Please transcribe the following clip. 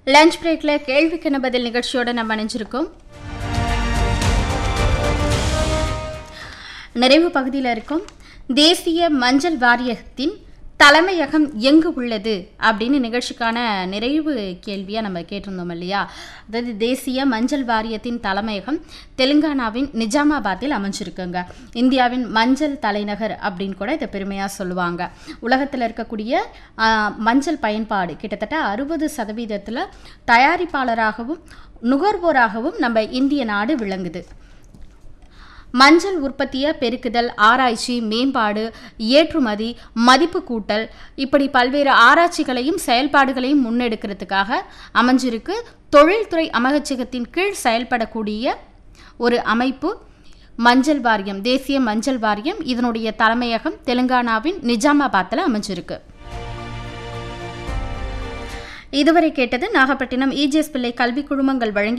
lunch பிரேக்ல கேள்விக்கென பதில் நிகழ்ச்சியோட நம்ம இணைஞ்சிருக்கோம் நிறைவு பகுதியில் இருக்கும் தேசிய மஞ்சள் வாரியத்தின் தலைமையகம் எங்கு உள்ளது அப்படின்னு நிகழ்ச்சிக்கான நிறைவு கேள்வியாக நம்ம கேட்டிருந்தோம் இல்லையா அதாவது தேசிய மஞ்சள் வாரியத்தின் தலைமையகம் தெலுங்கானாவின் நிஜாமாபாத்தில் அமைஞ்சிருக்குங்க இந்தியாவின் மஞ்சள் தலைநகர் அப்படின்னு கூட இதை பெருமையாக சொல்லுவாங்க உலகத்தில் இருக்கக்கூடிய ஆ, மஞ்சள் பயன்பாடு கிட்டத்தட்ட அறுபது சதவீதத்தில் தயாரிப்பாளராகவும் நுகர்வோராகவும் நம்ம இந்திய நாடு விளங்குது மஞ்சள் உற்பத்தியை பெருக்குதல் ஆராய்ச்சி மேம்பாடு ஏற்றுமதி மதிப்பு கூட்டல் இப்படி பல்வேறு ஆராய்ச்சிகளையும் செயல்பாடுகளையும் முன்னெடுக்கிறதுக்காக அமைஞ்சிருக்கு தொழில்துறை அமைச்சகத்தின் கீழ் செயல்படக்கூடிய ஒரு அமைப்பு மஞ்சள் வாரியம் தேசிய மஞ்சள் வாரியம் இதனுடைய தலைமையகம் தெலுங்கானாவின் நிஜாமாபாத்தில் அமைஞ்சிருக்கு இதுவரை கேட்டது நாகப்பட்டினம் இஜிஎஸ் பிள்ளை கல்வி குழுமங்கள் வழங்கி